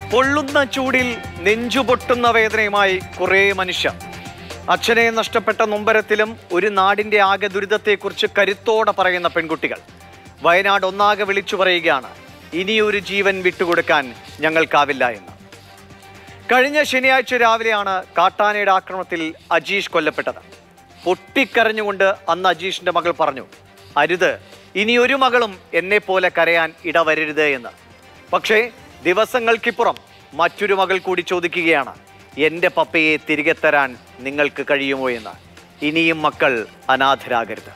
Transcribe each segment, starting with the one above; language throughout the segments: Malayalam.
പൊള്ളുന്ന ചൂടിൽ നെഞ്ചുപൊട്ടുന്ന വേദനയുമായി കുറേ മനുഷ്യർ അച്ഛനെ നഷ്ടപ്പെട്ട നൊമ്പരത്തിലും ഒരു നാടിന്റെ ആകെ ദുരിതത്തെക്കുറിച്ച് കരുത്തോടെ പറയുന്ന പെൺകുട്ടികൾ വയനാട് ഒന്നാകെ വിളിച്ചു പറയുകയാണ് ഇനിയൊരു ജീവൻ വിട്ടുകൊടുക്കാൻ ഞങ്ങൾക്കാവില്ല എന്ന് കഴിഞ്ഞ ശനിയാഴ്ച രാവിലെയാണ് കാട്ടാനയുടെ ആക്രമണത്തിൽ അജീഷ് കൊല്ലപ്പെട്ടത് പൊട്ടിക്കരഞ്ഞുകൊണ്ട് അന്ന് അജീഷിന്റെ മകൾ പറഞ്ഞു അരുത് ഇനി ഒരു മകളും എന്നെ പോലെ കരയാൻ ഇടവരരുത് എന്ന് പക്ഷേ ദിവസങ്ങൾക്കിപ്പുറം മറ്റൊരു മകൾ കൂടി ചോദിക്കുകയാണ് എൻ്റെ പപ്പയെ തിരികെ തരാൻ നിങ്ങൾക്ക് കഴിയുമോ എന്ന് ഇനിയും മക്കൾ അനാഥരാകരുത്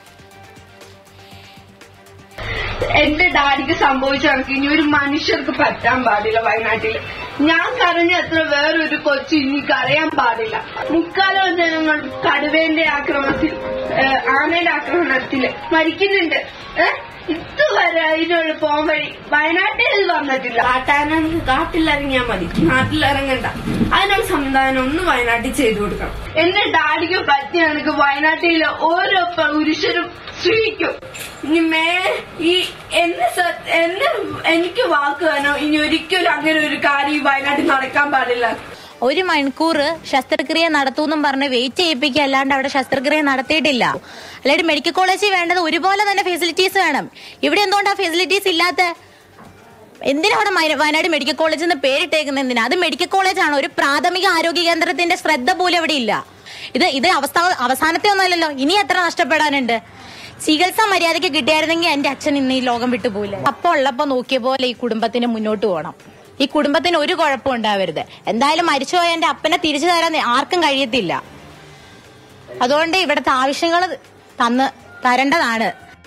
എന്റെ ഡാഡിക്ക് സംഭവിച്ച കണക്ക് ഇനി ഒരു മനുഷ്യർക്ക് പറ്റാൻ പാടില്ല വയനാട്ടിൽ ഞാൻ കരഞ്ഞ അത്ര വേറൊരു കൊച്ചു ഇനി കരയാൻ പാടില്ല മുക്കാലം ജനങ്ങൾ കടുവേന്റെ ആക്രമണത്തിൽ ഏഹ്, ആനയുടെ ആക്രമണത്തിൽ മരിക്കുന്നുണ്ട് ഏഹ്, ഇതുവരെ അതിനുള്ള പോകാൻ വഴി വയനാട്ടിൽ ഇത് വന്നിട്ടില്ല കാട്ടാനാണെങ്കിൽ കാട്ടിലിറങ്ങിയാൽ മതി നാട്ടിലിറങ്ങണ്ട അതിനുള്ള സംവിധാനം ഒന്ന് വയനാട്ടിൽ ചെയ്തു കൊടുക്കണം എന്റെ ഡാഡിക്ക് പറ്റിയ കണക്ക് വയനാട്ടിലെ ഓരോ പുരുഷരും സ്ത്രീക്കും ഇനി മേ ഈ എന്നെ സ- എന്നെ എനിക്ക് വാക്ക് വേണം ഇനി ഒരിക്കലും അങ്ങനെ ഒരു കാര്യം ഈ വയനാട്ടിൽ നടക്കാൻ പാടില്ല ഒരു മണിക്കൂർ ശസ്ത്രക്രിയ നടത്തൂന്നും പറഞ്ഞ് വെയിറ്റ് ചെയ്യിപ്പിക്കുക അല്ലാണ്ട് അവിടെ ശസ്ത്രക്രിയ നടത്തിയിട്ടില്ല അല്ലാണ്ട് മെഡിക്കൽ കോളേജിൽ വേണ്ടത് ഒരുപോലെ തന്നെ ഫെസിലിറ്റീസ് വേണം ഇവിടെ എന്തുകൊണ്ടാ ഫെസിലിറ്റീസ് ഇല്ലാത്ത എന്തിനാ അവിടെ മയ- വയനാട് മെഡിക്കൽ കോളേജ് എന്ന് പേരിട്ടേക്കുന്നത് എന്തിനാ അത് മെഡിക്കൽ കോളേജാണ് ഒരു പ്രാഥമിക ആരോഗ്യ കേന്ദ്രത്തിന്റെ ശ്രദ്ധ പോലും അവിടെ ഇല്ല ഇത് ഇത് അവസ്ഥ അവസാനത്തെ ഒന്നുമല്ലല്ലോ ഇനി എത്ര നഷ്ടപ്പെടാനുണ്ട് ചികിത്സ മര്യാദയ്ക്ക് കിട്ടിയായിരുന്നെങ്കിൽ എന്റെ അച്ഛൻ ഇന്ന് ഈ ലോകം വിട്ടു പോയില്ല അപ്പൊ ഉള്ളപ്പോ നോക്കിയ പോലെ ഈ കുടുംബത്തിന് മുന്നോട്ട് പോകണം ഈ കുടുംബത്തിന് ഒരു കുഴപ്പം ഉണ്ടാവരുത് എന്തായാലും മരിച്ചുപോയ എന്റെ അപ്പനെ തിരിച്ചു തരാൻ ആർക്കും കഴിയത്തില്ല അതുകൊണ്ട് ഇവിടുത്തെ ആവശ്യങ്ങൾ തന്ന് തരേണ്ടതാണ്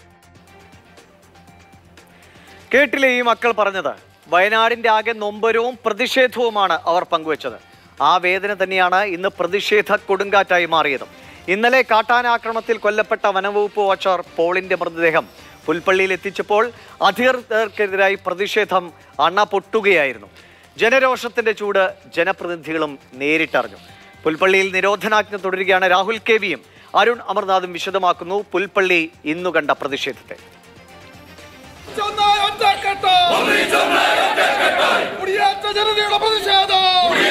കേട്ടില്ലേ ഈ മക്കൾ പറഞ്ഞത് വയനാടിന്റെ ആകെ നൊമ്പരവും പ്രതിഷേധവുമാണ് അവർ പങ്കുവച്ചത് ആ വേദന തന്നെയാണ് ഇന്ന് പ്രതിഷേധ കൊടുങ്കാറ്റായി മാറിയത് ഇന്നലെ കാട്ടാനാക്രമണത്തിൽ കൊല്ലപ്പെട്ട വനവകുപ്പ് വാച്ചർ പോളിന്റെ മൃതദേഹം പുൽപ്പള്ളിയിൽ എത്തിച്ചപ്പോൾ അധികൃതർക്കെതിരായി പ്രതിഷേധം അണ പൊട്ടുകയായിരുന്നു ജനരോഷത്തിന്റെ ചൂട് ജനപ്രതിനിധികളും നേരിട്ടറിഞ്ഞു പുൽപ്പള്ളിയിൽ നിരോധനാജ്ഞ തുടരുകയാണ് രാഹുൽ കെ വിയും അരുൺ അമർനാഥും വിശദമാക്കുന്നു പുൽപ്പള്ളി ഇന്നു കണ്ട പ്രതിഷേധത്തെ ഒന്നായി ഒറ്റക്കെട്ട് കുടിയേറ്റ ജനതയുടെ പ്രതിഷേധം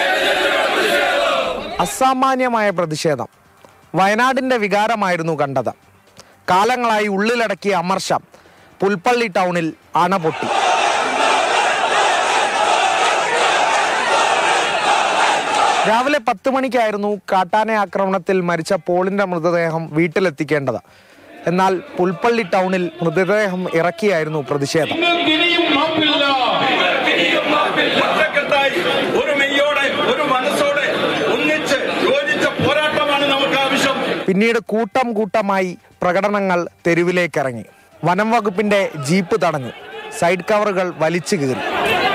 അസാമാന്യമായ പ്രതിഷേധം വയനാടിന്റെ വികാരമായിരുന്നു കണ്ടത് കാലങ്ങളായി ഉള്ളിലടക്കിയ അമർഷം പുൽപ്പള്ളി ടൗണിൽ അണപൊട്ടി രാവിലെ പത്ത് മണിക്കായിരുന്നു കാട്ടാന ആക്രമണത്തിൽ മരിച്ച പോളിന്റെ മൃതദേഹം വീട്ടിലെത്തിക്കേണ്ടത് എന്നാൽ പുൽപ്പള്ളി ടൗണിൽ മൃതദേഹം ഇറക്കിയായിരുന്നു പ്രതിഷേധം ഇനിയും മാപ്പില്ല ഒറ്റക്കെട്ടായി ഒരു മെയ്യോടെ ഒരു മനസ്സോടെ ഒന്നിച്ച് യോജിച്ച പോരാട്ടമാണ് നമുക്ക് ആവശ്യം പിന്നീട് കൂട്ടം കൂട്ടമായി പ്രകടനങ്ങൾ തെരുവിലേക്കിറങ്ങി വനം വകുപ്പിന്റെ ജീപ്പ് തടഞ്ഞു സൈഡ് കവറുകൾ വലിച്ചു കീറി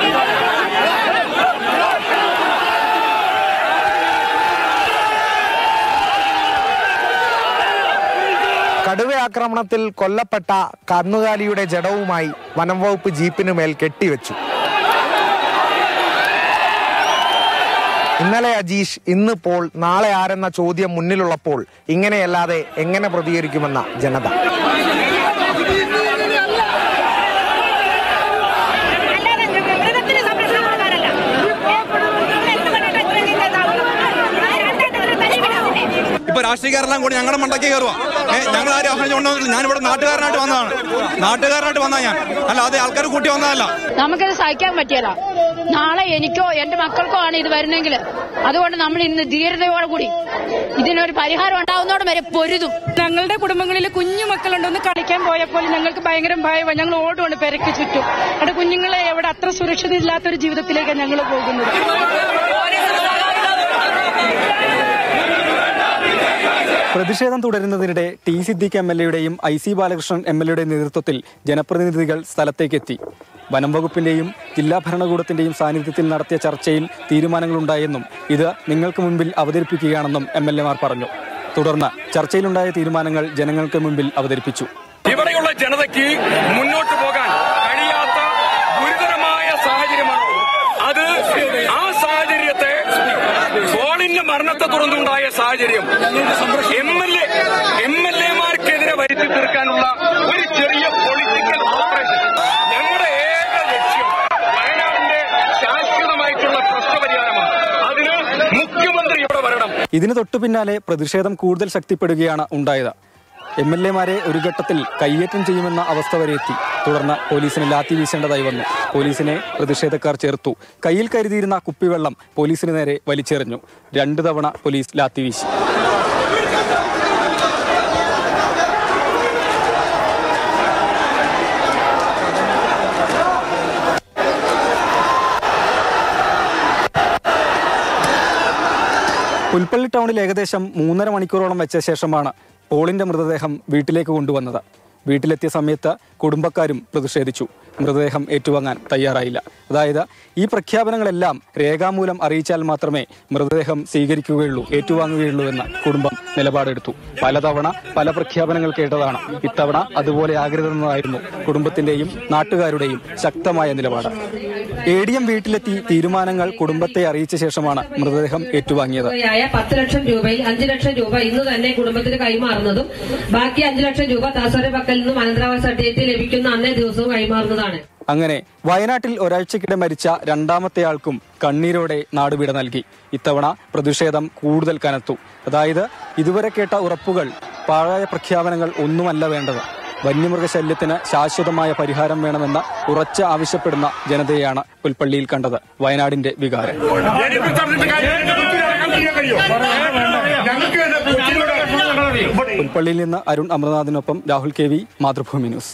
കടുവ ആക്രമണത്തിൽ കൊല്ലപ്പെട്ട കന്നുകാലിയുടെ ജഡവുമായി വനം വകുപ്പ് ജീപ്പിന് മേൽ കെട്ടിവെച്ചു ഇന്നലെ അജീഷ് ഇന്ന് പോൾ നാളെ ആരെന്ന ചോദ്യം മുന്നിലുള്ളപ്പോൾ ഇങ്ങനെയല്ലാതെ എങ്ങനെ പ്രതികരിക്കുമെന്ന ജനത ഇപ്പൊ രാഷ്ട്രീയക്കാരെല്ലാം കൂടി ഞങ്ങളുടെ മണ്ടയ്ക്ക് കയറുക ഞങ്ങൾ ആരും ആഹ്വാനം കൊണ്ടുവന്നില്ല ഞാൻ ഇവിടെ നാട്ടുകാരനായിട്ട് വന്നതാണ് നാട്ടുകാരനായിട്ട് വന്നതാ ഞാൻ അല്ല അത് ആൾക്കാർ കൂട്ടി വന്നതല്ല നമുക്കത് സഹിക്കാൻ പറ്റിയല്ല നാളെ എനിക്കോ എന്റെ മക്കൾക്കോ ആണ് ഇത് വരുന്നെങ്കിൽ അതുകൊണ്ട് നമ്മൾ ഇന്ന് ധീരതയോടെ കൂടി ഇതിനൊരു പരിഹാരം ഉണ്ടാവുന്നതോടെ വരെ പൊരുതും ഞങ്ങളുടെ കുടുംബങ്ങളിൽ കുഞ്ഞു മക്കളുണ്ട് ഒന്ന് കളിക്കാൻ പോയപ്പോൾ ഞങ്ങൾക്ക് ഭയങ്കര ഭയമാണ് ഞങ്ങൾ ഓടുകൊണ്ട് പെരക്ക് ചുറ്റും അവിടെ കുഞ്ഞുങ്ങളെ എവിടെ അത്ര സുരക്ഷിത ഇല്ലാത്തൊരു ജീവിതത്തിലേക്കാണ് ഞങ്ങൾ പോകുന്നത് പ്രതിഷേധം തുടരുന്നതിനിടെ ടി സിദ്ദിഖ് എം എൽ എയുടെയും I C Balakrishnan M L എയുടെ നേതൃത്വത്തിൽ ജനപ്രതിനിധികൾ സ്ഥലത്തേക്കെത്തി വനം വകുപ്പിന്റെയും ജില്ലാ ഭരണകൂടത്തിന്റെയും സാന്നിധ്യത്തിൽ നടത്തിയ ചർച്ചയിൽ തീരുമാനങ്ങളുണ്ടായെന്നും ഇത് നിങ്ങൾക്ക് മുൻപിൽ അവതരിപ്പിക്കുകയാണെന്നും എം എൽ എമാർ പറഞ്ഞു തുടർന്ന് ചർച്ചയിലുണ്ടായ തീരുമാനങ്ങൾ ജനങ്ങൾക്ക് മുൻപിൽ അവതരിപ്പിച്ചു ഇവിടെയുള്ള ജനതയ്ക്ക് മുന്നോട്ട് പോകാൻ കഴിയാത്ത ഗുരുതരമായ സാഹചര്യമാണ് അത് ആ സാഹചര്യത്തെ പോളിന്റെ മരണത്തെ തുടർന്നുണ്ടായ സാഹചര്യം M L A M L എമാർക്കെതിരെ വരുത്തി തീർക്കാനുള്ള ഒരു ചെറിയ പൊളിറ്റിക്കൽ ഓപ്പറേഷൻ ഞങ്ങളുടെ ഏക ലക്ഷ്യം വയനാടിന്റെ ശാശ്വതമായിട്ടുള്ള മനസ്സോടെ വരണം ഇതിന് തൊട്ടു പിന്നാലെ പ്രതിഷേധം കൂടുതൽ ശക്തിപ്പെടുകയാണ് ഉണ്ടായത് എം എൽ എമാരെ ഒരു ഘട്ടത്തിൽ കയ്യേറ്റം ചെയ്യുമെന്ന അവസ്ഥ വരെ എത്തി തുടർന്ന് പോലീസിന് ലാത്തി വീശേണ്ടതായി വന്നു പോലീസിനെ പ്രതിഷേധക്കാർ ചേർത്തു കയ്യിൽ കരുതിയിരുന്ന കുപ്പിവെള്ളം പോലീസിന് നേരെ വലിച്ചെറിഞ്ഞു രണ്ടു തവണ പോലീസ് ലാത്തി വീശി പുൽപ്പള്ളി ടൗണിൽ ഏകദേശം മൂന്നര മണിക്കൂറോളം വെച്ച ശേഷമാണ് പോളിന്റെ മൃതദേഹം വീട്ടിലേക്ക് കൊണ്ടുവന്നത് വീട്ടിലെത്തിയ സമയത്ത് കുടുംബക്കാരും പ്രതിഷേധിച്ചു മൃതദേഹം ഏറ്റുവാങ്ങാൻ തയ്യാറായില്ല അതായത് ഈ പ്രഖ്യാപനങ്ങളെല്ലാം രേഖാമൂലം അറിയിച്ചാൽ മാത്രമേ മൃതദേഹം സ്വീകരിക്കുകയുള്ളൂ ഏറ്റുവാങ്ങുകയുള്ളൂ എന്ന കുടുംബം നിലപാടെടുത്തു പലതവണ പല പ്രഖ്യാപനങ്ങൾ കേട്ടതാണ് ഇത്തവണ അതുപോലെ ആകരുതെന്നതായിരുന്നു കുടുംബത്തിന്റെയും നാട്ടുകാരുടെയും ശക്തമായ നിലപാട് എ ഡി എം വീട്ടിലെത്തി തീരുമാനങ്ങൾ കുടുംബത്തെ അറിയിച്ച ശേഷമാണ് മൃതദേഹം ഏറ്റുവാങ്ങിയത് തുകയായ പത്ത് ലക്ഷം രൂപയിൽ അഞ്ച് ലക്ഷം രൂപ ഇന്ന് തന്നെ കുടുംബത്തിന് കൈമാറുന്നതും ബാക്കി അഞ്ച് ലക്ഷം രൂപ താസോരെ പക്കൽ നിന്നും അനന്തരാവാസ സർട്ടിഫിക്കറ്റ് ലഭിക്കുന്ന അന്നേ ദിവസവും കൈമാറുന്നതാണ് അങ്ങനെ വയനാട്ടിൽ ഒരാഴ്ചക്കിടെ മരിച്ച രണ്ടാമത്തെ ആൾക്കും കണ്ണീരോടെ നാടുവിട നൽകി ഇത്തവണ പ്രതിഷേധം കൂടുതൽ കനത്തു അതായത് ഇതുവരെ കേട്ട ഉറപ്പുകൾ പാഴായ പ്രഖ്യാപനങ്ങൾ ഒന്നുമല്ല വേണ്ടത് വന്യമൃഗശല്യത്തിന് ശാശ്വതമായ പരിഹാരം വേണമെന്ന ഉറച്ച ആവശ്യപ്പെടുന്ന ജനതയെയാണ് പുൽപ്പള്ളിയിൽ കണ്ടത് വയനാടിന്റെ വികാരം പുൽപ്പള്ളിയിൽ നിന്ന് അരുൺ അമർനാഥിനൊപ്പം Rahul K V Mathrubhumi news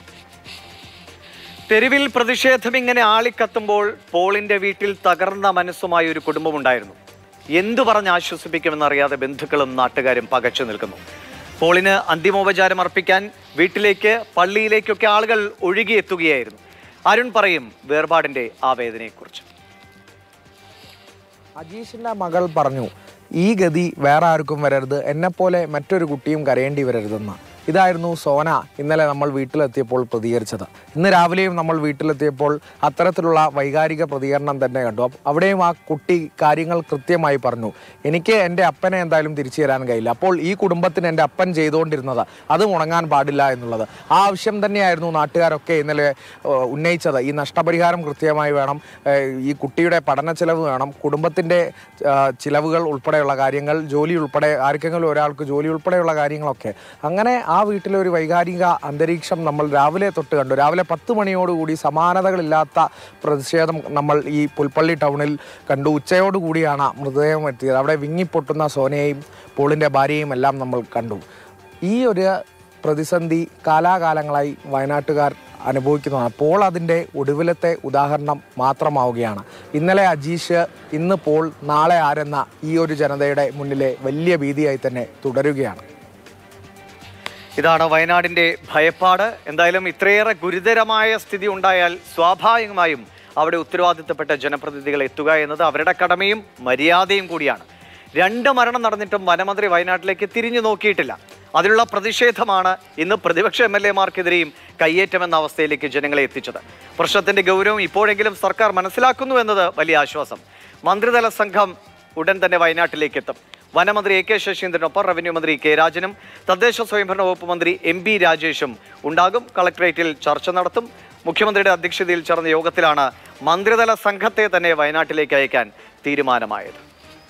തെരുവിൽ പ്രതിഷേധം ഇങ്ങനെ ആളിക്കത്തുമ്പോൾ പോളിന്റെ വീട്ടിൽ തകർന്ന മനസ്സുമായി ഒരു കുടുംബമുണ്ടായിരുന്നു എന്തു പറഞ്ഞ് ആശ്വസിപ്പിക്കുമെന്നറിയാതെ ബന്ധുക്കളും നാട്ടുകാരും പകച്ചു നിൽക്കുന്നു പോളിന് അന്തിമോപചാരം അർപ്പിക്കാൻ വീട്ടിലേക്ക് പള്ളിയിലേക്കൊക്കെ ആളുകൾ ഒഴുകിയെത്തുകയായിരുന്നു അരുൺ പറയും വേർപാടിന്റെ ആ വേദനയെക്കുറിച്ച് അജീഷിന്റെ മകൾ പറഞ്ഞു ഈ ഗതി വേറെ ആർക്കും വരരുത് എന്നെപ്പോലെ മറ്റൊരു കുട്ടിയും കരയേണ്ടി വരരുതെന്ന് ഇതായിരുന്നു സോന ഇന്നലെ നമ്മൾ വീട്ടിലെത്തിയപ്പോൾ പ്രതികരിച്ചത് ഇന്ന് രാവിലെയും നമ്മൾ വീട്ടിലെത്തിയപ്പോൾ അത്തരത്തിലുള്ള വൈകാരിക പ്രതികരണം തന്നെ കണ്ടു അപ്പ- അവിടെയും ആ കുട്ടി കാര്യങ്ങൾ കൃത്യമായി പറഞ്ഞു എനിക്ക് എൻ്റെ അപ്പനെ എന്തായാലും തിരിച്ചു തരാൻ കഴിയില്ല അപ്പോൾ ഈ കുടുംബത്തിന് എൻ്റെ അപ്പൻ ചെയ്തുകൊണ്ടിരുന്നത് അത് മുടങ്ങാൻ പാടില്ല എന്നുള്ളത് ആ ആവശ്യം തന്നെയായിരുന്നു നാട്ടുകാരൊക്കെ ഇന്നലെ ഏഹ്, ഉന്നയിച്ചത് ഈ നഷ്ടപരിഹാരം കൃത്യമായി വേണം ഏഹ്, ഈ കുട്ടിയുടെ പഠന ചെലവ് വേണം കുടുംബത്തിൻ്റെ ഏഹ്, ചിലവുകൾ ഉൾപ്പെടെയുള്ള കാര്യങ്ങൾ ജോലി ഉൾപ്പെടെ ആർക്കെങ്കിലും ഒരാൾക്ക് ജോലി ഉൾപ്പെടെയുള്ള കാര്യങ്ങളൊക്കെ അങ്ങനെ ആ വീട്ടിലെ ഒരു വൈകാരിക അന്തരീക്ഷം നമ്മൾ രാവിലെ തൊട്ട് കണ്ടു രാവിലെ പത്ത് മണിയോടുകൂടി സമാനതകളില്ലാത്ത പ്രതിഷേധം നമ്മൾ ഈ പുൽപ്പള്ളി ടൗണിൽ കണ്ടു ഉച്ചയോടുകൂടിയാണ് മൃതദേഹം എത്തിയത് അവിടെ വിങ്ങിപ്പൊട്ടുന്ന സോനയെയും പോളിൻ്റെ ഭാര്യയും എല്ലാം നമ്മൾ കണ്ടു ഈ ഒരു പ്രതിസന്ധി കാലാകാലങ്ങളായി വയനാട്ടുകാർ അനുഭവിക്കുന്നതാണ് പോൾ അതിൻ്റെ ഒടുവിലത്തെ ഉദാഹരണം മാത്രമാവുകയാണ് ഇന്നലെ അജീഷ് ഇന്ന് പോൾ നാളെ ആരെന്ന ഈ ഒരു ജനതയുടെ മുന്നിലെ വലിയ ഭീതിയായി തന്നെ തുടരുകയാണ് ഇതാണ് വയനാടിന്റെ ഭയപ്പാട് എന്തായാലും ഇത്രയേറെ ഗുരുതരമായ സ്ഥിതി ഉണ്ടായാൽ സ്വാഭാവികമായും അവിടെ ഉത്തരവാദിത്തപ്പെട്ട ജനപ്രതിനിധികൾ എത്തുക എന്നത് അവരുടെ കടമയും മര്യാദയും കൂടിയാണ് രണ്ട് മരണം നടന്നിട്ടും വനമന്ത്രി വയനാട്ടിലേക്ക് തിരിഞ്ഞു നോക്കിയിട്ടില്ല അതിനുള്ള പ്രതിഷേധമാണ് ഇന്ന് പ്രതിപക്ഷ എം എൽ എമാർക്കെതിരെയും കയ്യേറ്റമെന്ന അവസ്ഥയിലേക്ക് ജനങ്ങളെ എത്തിച്ചത് പ്രശ്നത്തിന്റെ ഗൗരവം ഇപ്പോഴെങ്കിലും സർക്കാർ മനസ്സിലാക്കുന്നു എന്നത് വലിയ ആശ്വാസം മന്ത്രിതല സംഘം ഉടൻ തന്നെ വയനാട്ടിലേക്ക് എത്തും വനമന്ത്രി എ കെ ശശീന്ദ്രനൊപ്പം റവന്യൂ മന്ത്രി കെ രാജനും തദ്ദേശ സ്വയംഭരണ വകുപ്പ് മന്ത്രി എം ബി രാജേഷും ഉണ്ടാകും കളക്ടറേറ്റിൽ ചർച്ച നടത്തും മുഖ്യമന്ത്രിയുടെ അധ്യക്ഷതയിൽ ചേർന്ന യോഗത്തിലാണ് മന്ത്രിതല സംഘത്തെ തന്നെ വയനാട്ടിലേക്ക് അയക്കാൻ തീരുമാനമായത്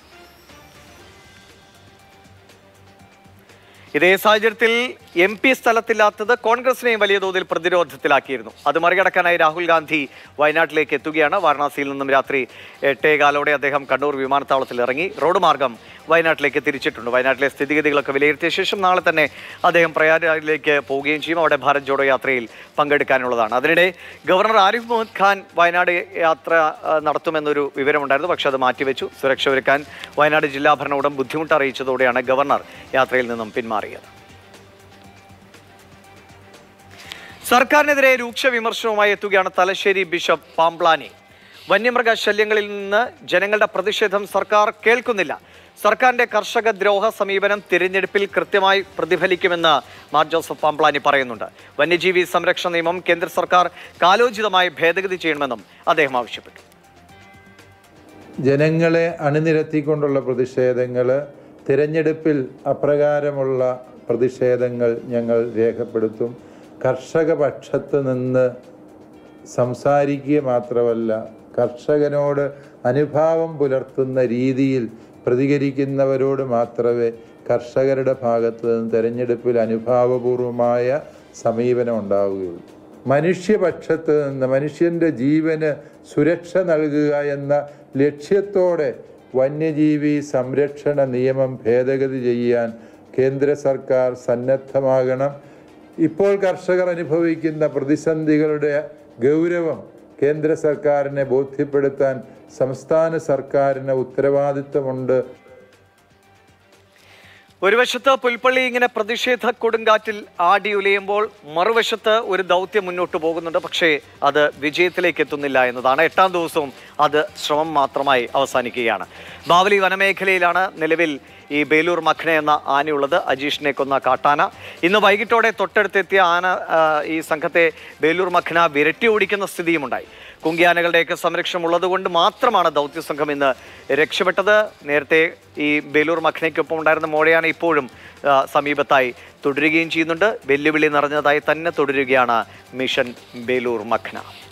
ഇതേ സാഹചര്യത്തിൽ എം പി സ്ഥലത്തില്ലാത്തത് കോൺഗ്രസിനെയും വലിയ തോതിൽ പ്രതിരോധത്തിലാക്കിയിരുന്നു അത് മറികടക്കാനായി രാഹുൽ ഗാന്ധി വയനാട്ടിലേക്ക് എത്തുകയാണ് വാരണാസിയിൽ നിന്നും രാത്രി എട്ടേകാലോടെ അദ്ദേഹം കണ്ണൂർ വിമാനത്താവളത്തിൽ ഇറങ്ങി റോഡ് മാർഗം വയനാട്ടിലേക്ക് തിരിച്ചിട്ടുണ്ട് വയനാട്ടിലെ സ്ഥിതിഗതികളൊക്കെ വിലയിരുത്തിയ ശേഷം നാളെ തന്നെ അദ്ദേഹം പ്രയാഗിലേക്ക് പോവുകയും ചെയ്യും അവിടെ ഭാരത് ജോഡോ യാത്രയിൽ പങ്കെടുക്കാനുള്ളതാണ് അതിനിടെ ഗവർണർ ആരിഫ് മുഹമ്മദ് ഖാൻ വയനാട് യാത്ര ആ, നടത്തുമെന്നൊരു വിവരമുണ്ടായിരുന്നു പക്ഷേ അത് മാറ്റിവെച്ചു സുരക്ഷ ഒരുക്കാൻ വയനാട് ജില്ലാ ഭരണകൂടം ബുദ്ധിമുട്ട് അറിയിച്ചതോടെയാണ് ഗവർണർ യാത്രയിൽ നിന്നും പിന്മാറിയത് സർക്കാരിനെതിരെ രൂക്ഷ വിമർശനവുമായി എത്തുകയാണ് തലശ്ശേരി ബിഷപ്പ് പാംപ്ലാനി വന്യമൃഗ ശല്യങ്ങളിൽ നിന്ന് ജനങ്ങളുടെ പ്രതിഷേധം സർക്കാർ കേൾക്കുന്നില്ല സർക്കാരിന്റെ കർഷക ദ്രോഹ സമീപനം തിരഞ്ഞെടുപ്പിൽ കൃത്യമായി പ്രതിഫലിക്കുമെന്ന് മാർ ജോസഫ് പാംപ്ലാനി പറയുന്നുണ്ട് വന്യജീവി സംരക്ഷണ നിയമം കേന്ദ്ര സർക്കാർ കാലോചിതമായി ഭേദഗതി ചെയ്യണമെന്നും അദ്ദേഹം ആവശ്യപ്പെട്ടു ജനങ്ങളെ അണിനിരത്തിക്കൊണ്ടുള്ള പ്രതിഷേധങ്ങൾ തിരഞ്ഞെടുപ്പിൽ അപ്രകാരമുള്ള പ്രതിഷേധങ്ങൾ ഞങ്ങൾ രേഖപ്പെടുത്തും കർഷക പക്ഷത്ത് നിന്ന് സംസാരിക്കുക മാത്രമല്ല കർഷകനോട് അനുഭാവം പുലർത്തുന്ന രീതിയിൽ പ്രതികരിക്കുന്നവരോട് മാത്രമേ കർഷകരുടെ ഭാഗത്ത് നിന്ന് തെരഞ്ഞെടുപ്പിൽ അനുഭാവപൂർവമായ സമീപനം ഉണ്ടാവുകയുള്ളൂ മനുഷ്യപക്ഷത്ത് നിന്ന് മനുഷ്യൻ്റെ ജീവന് സുരക്ഷ നൽകുക എന്ന ലക്ഷ്യത്തോടെ വന്യജീവി സംരക്ഷണ നിയമം ഭേദഗതി ചെയ്യാൻ കേന്ദ്ര സർക്കാർ സന്നദ്ധമാകണം ഇപ്പോൾ കർഷകർ അനുഭവിക്കുന്ന പ്രതിസന്ധികളുടെ ഗൗരവം കേന്ദ്ര സർക്കാരിനെ ബോധ്യപ്പെടുത്താൻ സംസ്ഥാന സർക്കാരിന് ഉത്തരവാദിത്തമുണ്ട് ഒരു വശത്ത് പുൽപ്പള്ളി ഇങ്ങനെ പ്രതിഷേധ കൊടുങ്കാറ്റിൽ ആടി ഉലയുമ്പോൾ മറുവശത്ത് ഒരു ദൗത്യം മുന്നോട്ട് പോകുന്നുണ്ട് പക്ഷേ അത് വിജയത്തിലേക്ക് എത്തുന്നില്ല എന്നതാണ് എട്ടാം ദിവസവും അത് ശ്രമം മാത്രമായി അവസാനിക്കുകയാണ് ബാവലി വനമേഖലയിലാണ് നിലവിൽ ഈ ബേലൂർ മഖ്ന എന്ന ആനയുള്ളത് അജീഷിനെ കൊന്ന കാട്ടാന ഇന്ന് വൈകിട്ടോടെ തൊട്ടടുത്തെത്തിയ ആന ആ, ഈ സംഘത്തെ ബേലൂർ മഖ്ന വിരട്ടി ഓടിക്കുന്ന സ്ഥിതിയുമുണ്ടായി കുങ്കിയാനകളുടെയൊക്കെ സംരക്ഷണം ഉള്ളതുകൊണ്ട് മാത്രമാണ് ദൗത്യസംഘം ഇന്ന് രക്ഷപ്പെട്ടത് നേരത്തെ ഈ ബേലൂർ മഖ്നയ്ക്കൊപ്പം ഉണ്ടായിരുന്ന മോഴയാന ഇപ്പോഴും ആ, സമീപത്തായി തുടരുകയും ചെയ്യുന്നുണ്ട് വെല്ലുവിളി നിറഞ്ഞതായി തന്നെ തുടരുകയാണ് മിഷൻ ബേലൂർ മഖ്ന